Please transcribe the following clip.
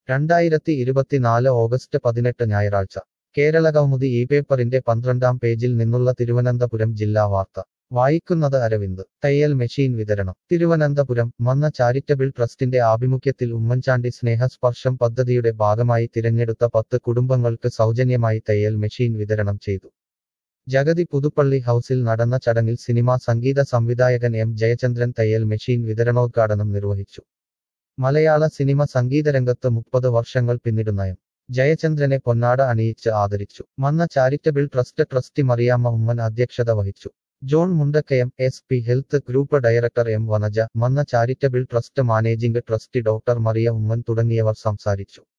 രണ്ടായിരത്തി ഇരുപത്തിനാല് ഓഗസ്റ്റ് പതിനെട്ട് ഞായറാഴ്ച കേരളകൗമുദി ഈ പേപ്പറിന്റെ പന്ത്രണ്ടാം പേജിൽ നിന്നുള്ള തിരുവനന്തപുരം ജില്ലാ വാർത്ത വായിക്കുന്നത് അരവിന്ദ് തയ്യൽ മെഷീൻ വിതരണം തിരുവനന്തപുരം മന്ന ചാരിറ്റബിൾ ട്രസ്റ്റിന്റെ ആഭിമുഖ്യത്തിൽ ഉമ്മൻചാണ്ടി സ്നേഹസ്പർശം പദ്ധതിയുടെ ഭാഗമായി തിരഞ്ഞെടുത്ത പത്ത് കുടുംബങ്ങൾക്ക് സൗജന്യമായി തയ്യൽ മെഷീൻ വിതരണം ചെയ്തു ജഗതി പുതുപ്പള്ളി ഹൌസിൽ നടന്ന ചടങ്ങിൽ സിനിമാ സംഗീത സംവിധായകൻ എം ജയചന്ദ്രൻ തയ്യൽ മെഷീൻ വിതരണോദ്ഘാടനം നിർവഹിച്ചു മലയാള സിനിമ സംഗീതരംഗത്ത് മുപ്പത് വർഷങ്ങൾ പിന്നിടുന്ന എം ജയചന്ദ്രനെ പൊന്നാട അണിയിച്ച് ആദരിച്ചു Manna charitable trust trustee Mariyamma Oommen അധ്യക്ഷത വഹിച്ചു John Mundakayam S P health group director M Vanaja Manna charitable trust managing trustee doctor Maria Oommen തുടങ്ങിയവർ സംസാരിച്ചു